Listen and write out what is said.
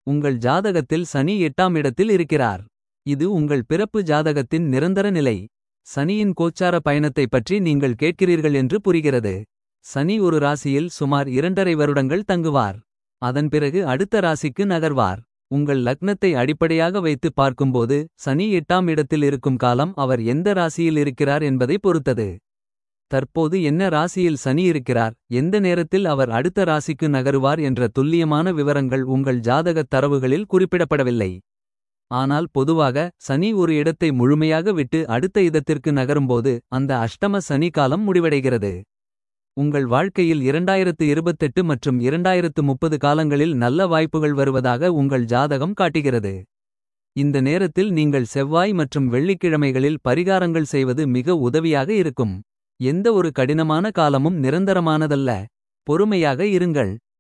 உங்கள் ஜாதகத்தில் சனி எட்டாம் இடத்தில் இருக்கிறார். இது உங்கள் பிறப்பு ஜாதகத்தின் நிரந்தர நிலை. சனியின் கோச்சார பயணத்தை பற்றி நீங்கள் கேட்கிறீர்கள் என்று புரிகிறது. சனி ஒரு ராசியில் சுமார் இரண்டரை வருடங்கள் தங்குவார். அதன் பிறகு அடுத்த ராசிக்கு நகர்வார். உங்கள் லக்னத்தை அடிப்படையாக வைத்து பார்க்கும்போது சனி எட்டாம் இடத்தில் இருக்கும் காலம் அவர் எந்த ராசியில் இருக்கிறார் என்பதை பொறுத்தது. தற்போது என்ன ராசியில் சனி இருக்கிறார் எந்த நேரத்தில் அவர் அடுத்த ராசிக்கு நகருவார் என்ற துல்லியமான விவரங்கள் உங்கள் ஜாதகத் தரவுகளில் குறிப்பிடப்படவில்லை. ஆனால் பொதுவாக சனி ஒரு இடத்தை முழுமையாக விட்டு அடுத்த இடத்திற்கு நகரும்போது அந்த அஷ்டம சனி காலம் முடிவடைகிறது. உங்கள் வாழ்க்கையில் 2028 மற்றும் 2030 காலங்களில் நல்ல வாய்ப்புகள் வருவதாக உங்கள் ஜாதகம் காட்டுகிறது. இந்த நேரத்தில் நீங்கள் செவ்வாய் மற்றும் வெள்ளிக்கிழமைகளில் பரிகாரங்கள் செய்வது மிக உதவியாக இருக்கும். எந்த ஒரு கடினமான காலமும் நிரந்தரமானதல்ல. பொறுமையாக இருங்கள்.